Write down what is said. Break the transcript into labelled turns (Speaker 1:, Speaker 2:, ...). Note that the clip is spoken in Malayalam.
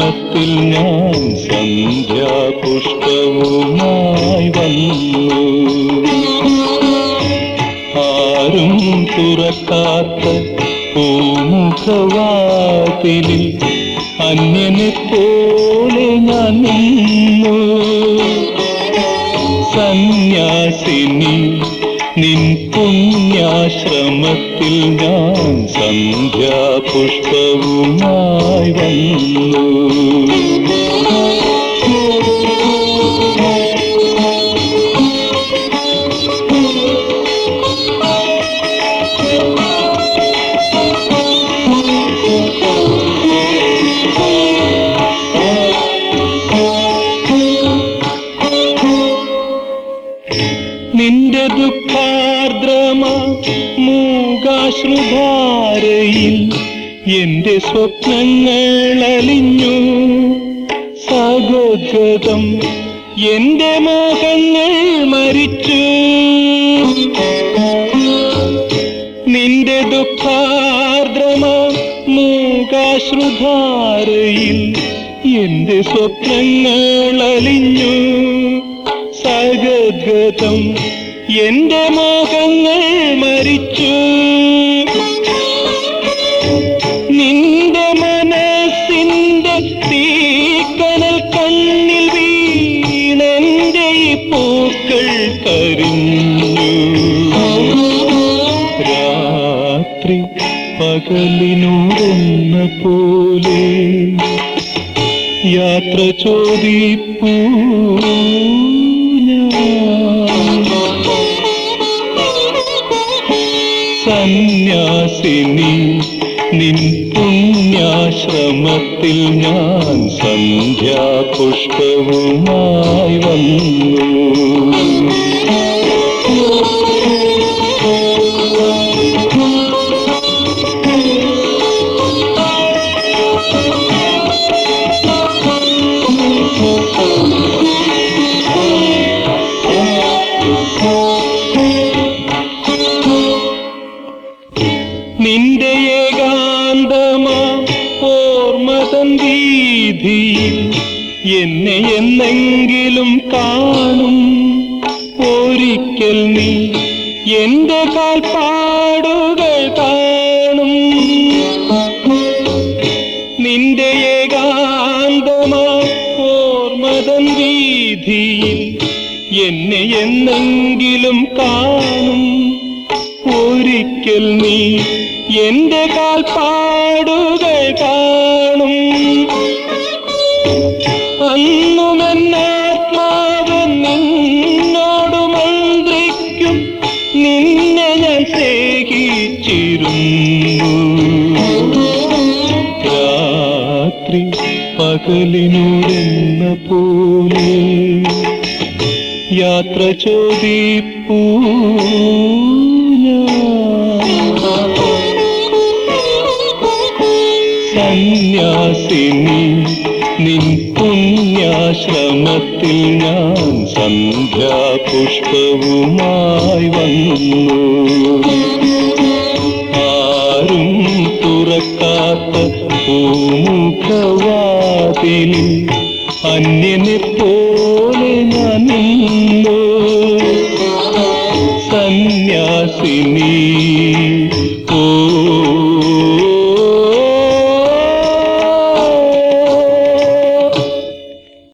Speaker 1: സന്ധ്യാശ്രമത്തിൽ ഞാൻ സന്ധ്യാപുഷ്പവുമായി വന്നു ആരും തുറക്കാത്ത പൂമുഖവാതിലിൽ അന്യനെ പോലെ ഞാൻ നിന്നു സന്യാസിനി നിൻ പുണ്യാശ്രമത്തിൽ ഞാൻ സന്ധ്യാപുഷ്പവുമായി വന്നു നിന്റെ ദുഃഖാർദ്രമ മൂകാശ്രുധാരയിൽ എന്റെ സ്വപ്നങ്ങൾ അലിഞ്ഞു സഗദ്ഗതം എന്റെ മോഹങ്ങൾ മരിച്ചു നിന്റെ ദുഃഖാർദ്രമ മൂകാശ്രുധാരയിൽ എന്റെ സ്വപ്നങ്ങൾ അലിഞ്ഞു സഗദ്ഗതം എന്റെ മോഹങ്ങൾ മരിച്ചു നിന്റെ മനസ്സിന്റെ തീക്കനൽ കണ്ണിൽ വീണെന്റെ ഈ പൂക്കൾ കരിഞ്ഞു രാത്രി പകലിനോടെന്ന പോലെ യാത്ര ചോദിപ്പൂ സന്യാസിനി നിൻ പുണ്യാശ്രമത്തിൽ ഞാൻ സന്ധ്യാപുഷ്പവുമായി വന്നു നിന്റെ ഏകാന്തമാ ഓർമ്മതൻ വീതിയിൽ എന്നെ എന്നെങ്കിലും കാണും ഒരിക്കൽ നീ എന്റെ കാൽപ്പാടുകൾ കാണും നിന്റെ ഏകാന്തമാ ഓർമ്മതൻ വീതിയിൽ എന്നെ എന്നെങ്കിലും കാണും ഒരിക്കൽ നീ എന്റെ കാൽപ്പാടുകൾ കാണും അന്നും എന്നാത്മാവ് നിന്നോട് മന്ത്രിക്കും നിന്നെ ഞാൻ സ്നേഹിച്ചിരുന്നു രാത്രി പകലിനോടെന്ന പോലെ യാത്ര ചോദിപ്പൂ സന്യാസിനി നിൻ പുണ്യാശ്രമത്തിൽ ഞാൻ സന്ധ്യാപുഷ്പവുമായി വന്നു ആരും തുറക്കാത്ത പൂമുഖവാതിലിൽ